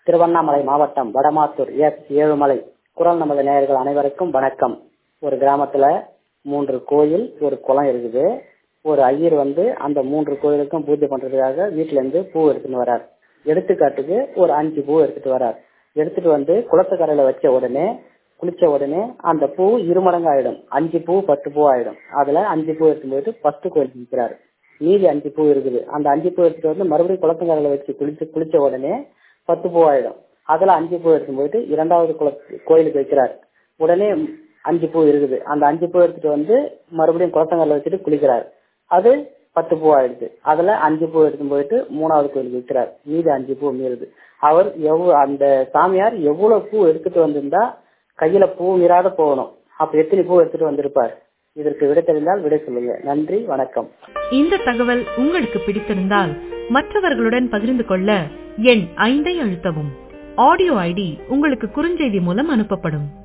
திருவண்ணாமலை மாவட்டம் வடமாத்தூர் எஸ் ஏழுமலை குரல் நமது நேயர்கள் அனைவருக்கும் வணக்கம் ஒரு கிராமத்துல மூன்று கோயில் ஒரு குளம் இருக்குது ஒரு ஐயர் வந்து அந்த மூன்று கோயிலுக்கும் பூஜை பண்றதுக்காக வீட்டுல இருந்து பூ எடுத்துன்னு வரார் எடுத்துக்காட்டுக்கு ஒரு அஞ்சு பூ எடுத்துட்டு வரார் எடுத்துட்டு வந்து குளத்துக்கரையில வச்ச உடனே குளிச்ச உடனே அந்த பூ இருமடங்கு ஆயிடும் அஞ்சு பூ பத்து பூ ஆயிடும் அதுல அஞ்சு பூ எடுத்து போயிட்டு ஃபர்ஸ்ட் கோயிலுக்கு விற்கிறாரு மீதி அஞ்சு பூ இருக்குது அந்த அஞ்சு பூ எடுத்துட்டு வந்து மறுபடியும் குளத்துக்கரையில வச்சு குளிச்சு குளிச்ச உடனே பத்து பூ ஆயிடும் அதுல அஞ்சு பூ எடுத்து போயிட்டு இரண்டாவது குள கோயிலுக்கு வைக்கிறார் உடனே அஞ்சு பூ இருக்குது அந்த அஞ்சு பூ எடுத்துட்டு வந்து மறுபடியும் குளத்தங்கரையில வச்சுட்டு குளிக்கிறார் அது பத்து பூ ஆயிடுது அதுல அஞ்சு பூ எடுத்து போயிட்டு மூணாவது கோயிலுக்கு வைக்கிறார் மீதி அஞ்சு பூ மீறுது அவர் எவ்வளவு அந்த சாமியார் எவ்வளவு பூ எடுத்துட்டு வந்திருந்தா கையில பூ மீறாத போகணும் அப்ப எத்தனை பூ எடுத்துட்டு வந்திருப்பார் இதற்கு விடை தெரிந்தால் விடை சொல்லுங்க நன்றி வணக்கம் இந்த தகவல் உங்களுக்கு பிடித்திருந்தால் மற்றவர்களுடன் பகிர்ந்து கொள்ள எண் ஐந்தை அழுத்தவும் ஆடியோ ஐடி உங்களுக்கு குறுஞ்செய்தி மூலம் அனுப்பப்படும்